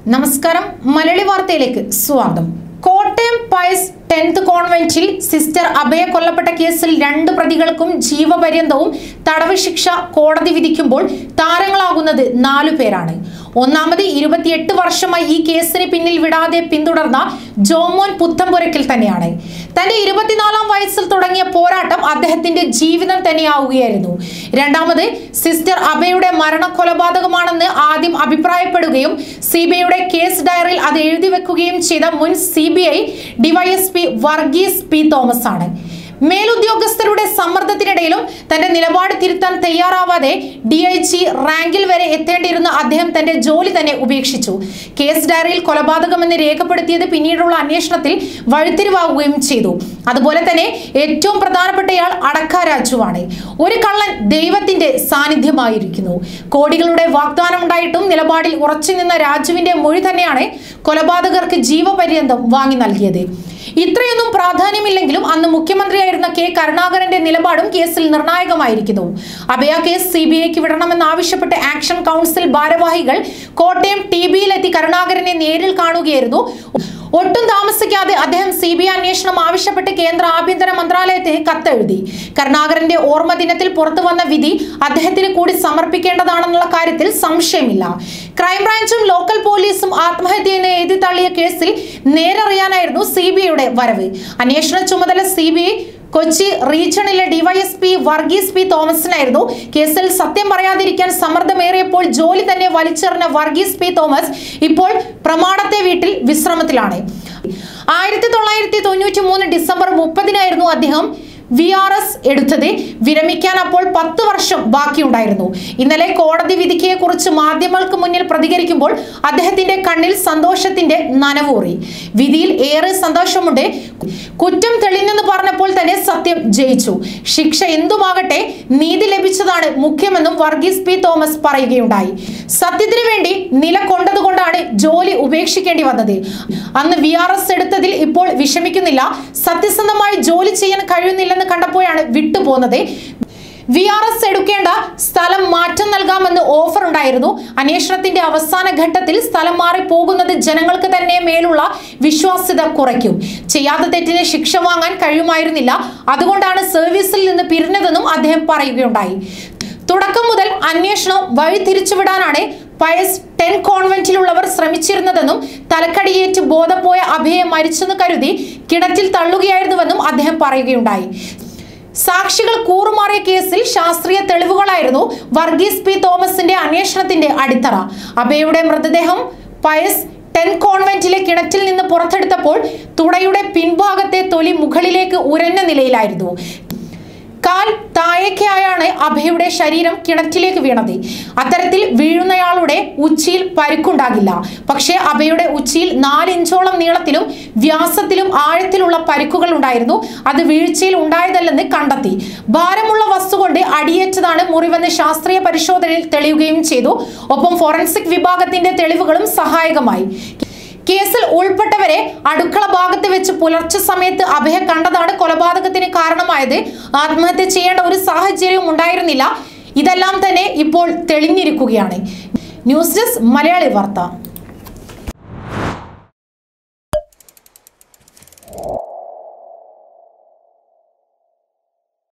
നമസ്കാരം മലയാളി വാർത്തയിലേക്ക് സ്വാഗതം കോട്ടയം പയസ് ടെൻത്ത് കോൺവെന്റിൽ സിസ്റ്റർ അഭയ കൊല്ലപ്പെട്ട കേസിൽ രണ്ട് പ്രതികൾക്കും ജീവപര്യന്തവും തടവ് ശിക്ഷ കോടതി വിധിക്കുമ്പോൾ താരങ്ങളാകുന്നത് നാലു പേരാണ് ഒന്നാമത് ഇരുപത്തിയെട്ട് വർഷമായി ഈ കേസിന് പിന്നിൽ വിടാതെ പിന്തുടർന്ന ജോമോൻ പുത്തമ്പുരക്കിൽ തന്നെയാണ് തന്റെ ഇരുപത്തിനാലാം വയസ്സിൽ തുടങ്ങിയ പോരാട്ടം അദ്ദേഹത്തിന്റെ ജീവിതം തന്നെയാവുകയായിരുന്നു രണ്ടാമത് സിസ്റ്റർ അഭയുടെ മരണ കൊലപാതകമാണെന്ന് ആദ്യം അഭിപ്രായപ്പെടുകയും സി ബി ഐയുടെ കേസ് ഡയറിയിൽ അത് എഴുതി വെക്കുകയും ചെയ്ത മുൻ C B I DYSP Varghese P Thomas ആണ് മേലുദ്യോഗസ്ഥരുടെ സമ്മർദ്ദത്തിനിടയിലും തന്റെ നിലപാട് തിരുത്താൻ തയ്യാറാവാതെ ഡി ഐ ജി റാങ്കിൽ വരെ എത്തേണ്ടിയിരുന്ന അദ്ദേഹം തന്റെ ജോലി തന്നെ ഉപേക്ഷിച്ചു കേസ് ഡയറിയിൽ കൊലപാതകമെന്ന് രേഖപ്പെടുത്തിയത് പിന്നീടുള്ള അന്വേഷണത്തിൽ വഴിത്തിരിവാകുകയും ചെയ്തു അതുപോലെ തന്നെ ഏറ്റവും പ്രധാനപ്പെട്ടയാൾ അടക്ക രാജുവാണ് ഒരു കള്ളൻ ദൈവത്തിന്റെ സാന്നിധ്യമായിരിക്കുന്നു കോടികളുടെ വാഗ്ദാനം ഉണ്ടായിട്ടും നിലപാടിൽ ഉറച്ചു നിന്ന രാജുവിന്റെ മൊഴി തന്നെയാണ് കൊലപാതകർക്ക് ജീവപര്യന്തം വാങ്ങി നൽകിയത് ഇത്രയൊന്നും പ്രാധാന്യമില്ലെങ്കിലും അന്ന് മുഖ്യമന്ത്രിയായിരുന്ന കെ കരുണാകരന്റെ നിലപാടും കേസിൽ നിർണായകമായിരിക്കുന്നു അഭയ കേസ് സി ബി ഐക്ക് വിടണമെന്നാവശ്യപ്പെട്ട് ആക്ഷൻ കൗൺസിൽ ഭാരവാഹികൾ കോട്ടയം ടി ബിയിലെത്തി കരുണാകരനെ നേരിൽ കാണുകയായിരുന്നു ഒട്ടും താമസിക്കാതെ അദ്ദേഹം സി ബി ഐ അന്വേഷണം ആവശ്യപ്പെട്ട് കേന്ദ്ര ആഭ്യന്തര മന്ത്രാലയത്തിന് കത്തെഴുതി കരുണാകരന്റെ ഓർമ്മ ദിനത്തിൽ പുറത്തു വന്ന വിധി അദ്ദേഹത്തിന് കൂടി സമർപ്പിക്കേണ്ടതാണെന്നുള്ള കാര്യത്തിൽ സംശയമില്ല ക്രൈംബ്രാഞ്ചും ലോക്കൽ പോലീസും ആത്മഹത്യയെന്ന് എഴുതി തള്ളിയ കേസിൽ നേരറിയാനായിരുന്നു സി ബി ഐയുടെ വരവ് അന്വേഷണ ചുമതല സി ബി ഐ കൊച്ചി റീജിയണിലെ ഡിവൈഎസ്പി വർഗീസ് പി തോമസിനായിരുന്നു കേസിൽ സത്യം പറയാതിരിക്കാൻ സമ്മർദ്ദമേറിയപ്പോൾ ജോലി തന്നെ വലിച്ചെറിഞ്ഞ വർഗീസ് പി തോമസ് ഇപ്പോൾ പ്രമാണത്തെ വീട്ടിൽ വിശ്രമത്തിലാണ് ആയിരത്തി തൊള്ളായിരത്തി തൊണ്ണൂറ്റി മൂന്ന് ഡിസംബർ മുപ്പതിനായിരുന്നു അദ്ദേഹം വി ആർ എസ് എടുത്തത് വിരമിക്കാൻ അപ്പോൾ പത്ത് വർഷം ബാക്കിയുണ്ടായിരുന്നു ഇന്നലെ കോടതി വിധിക്കയെ കുറിച്ച് മാധ്യമങ്ങൾക്ക് മുന്നിൽ പ്രതികരിക്കുമ്പോൾ അദ്ദേഹത്തിന്റെ കണ്ണിൽ സന്തോഷത്തിന്റെ നനവൂറി വിധിയിൽ ഏറെ സന്തോഷമുണ്ട് കുറ്റം തെളിഞ്ഞെന്ന് പറഞ്ഞപ്പോൾ തന്നെ സത്യം ജയിച്ചു ശിക്ഷ എന്തുമാകട്ടെ നീതി ലഭിച്ചതാണ് മുഖ്യമെന്നും വർഗീസ് പി തോമസ് പറയുകയുണ്ടായി സത്യത്തിന് വേണ്ടി നിലകൊണ്ടതുകൊണ്ടാണ് ജോലി ഉപേക്ഷിക്കേണ്ടി വന്നത് അന്ന് വി ആർ എസ് എടുത്തതിൽ ഇപ്പോൾ വിഷമിക്കുന്നില്ല സത്യസന്ധമായി ജോലി ചെയ്യാൻ കഴിയുന്നില്ലെന്ന് കണ്ടപ്പോഴാണ് വിട്ടുപോകുന്നത് വി ആർ എസ് എടുക്കേണ്ട സ്ഥലം മാറ്റം നൽകാമെന്ന് ഓഫർ ഉണ്ടായിരുന്നു അന്വേഷണത്തിന്റെ അവസാന ഘട്ടത്തിൽ സ്ഥലം മാറി പോകുന്നത് ജനങ്ങൾക്ക് തന്നെ മേലുള്ള വിശ്വാസ്യത കുറയ്ക്കും ചെയ്യാത്ത തെറ്റിന് ശിക്ഷ വാങ്ങാൻ കഴിയുമായിരുന്നില്ല അതുകൊണ്ടാണ് സർവീസിൽ നിന്ന് പിരിഞ്ഞതെന്നും അദ്ദേഹം പറയുകയുണ്ടായി തുടക്കം മുതൽ അന്വേഷണം വഴി തിരിച്ചുവിടാനാണ് പയസ് ടെൻ കോൺവെന്റിലുള്ളവർ ശ്രമിച്ചിരുന്നതെന്നും തലക്കടിയേറ്റ് ബോധം പോയ അഭയെ മരിച്ചെന്ന് കരുതി കിണറ്റിൽ തള്ളുകയായിരുന്നുവെന്നും അദ്ദേഹം പറയുകയുണ്ടായി സാക്ഷികൾ കൂറുമാറിയ കേസിൽ ശാസ്ത്രീയ തെളിവുകളായിരുന്നു വർഗീസ് പി തോമസിന്റെ അന്വേഷണത്തിന്റെ അടിത്തറ അഭയുടെ മൃതദേഹം പയസ് ടെൻ കോൺവെന്റിലെ കിണറ്റിൽ നിന്ന് പുറത്തെടുത്തപ്പോൾ തുടയുടെ പിൻഭാഗത്തെ തൊലി മുകളിലേക്ക് ഉരഞ്ഞ നിലയിലായിരുന്നു കാൽ താഴേക്കായാണ് അഭയുടെ ശരീരം കിണറ്റിലേക്ക് വീണത് അത്തരത്തിൽ വീഴുന്നയാളുടെ ഉച്ചിയിൽ പരിക്കുണ്ടാകില്ല പക്ഷേ അഭയുടെ ഉച്ചിയിൽ നാലിഞ്ചോളം നീളത്തിലും വ്യാസത്തിലും ആഴത്തിലുള്ള പരിക്കുകൾ ഉണ്ടായിരുന്നു അത് വീഴ്ചയിൽ ഉണ്ടായതല്ലെന്ന് കണ്ടെത്തി ഭാരമുള്ള വസ്തു കൊണ്ട് അടിയേറ്റതാണ് മുറിവെന്ന് ശാസ്ത്രീയ പരിശോധനയിൽ തെളിയുകയും ചെയ്തു ഒപ്പം ഫോറൻസിക് വിഭാഗത്തിന്റെ തെളിവുകളും സഹായകമായി കേസിൽ ഉൾപ്പെട്ടവരെ അടുക്കള ഭാഗത്ത് വെച്ച് പുലർച്ചെ സമയത്ത് അഭയ കണ്ടതാണ് കൊലപാതകത്തിന് കാരണമായത് ആത്മഹത്യ ചെയ്യേണ്ട ഒരു സാഹചര്യവും ഉണ്ടായിരുന്നില്ല ഇതെല്ലാം തന്നെ ഇപ്പോൾ തെളിഞ്ഞിരിക്കുകയാണ് ന്യൂസ് ഡെസ്ക് മലയാളി വാർത്ത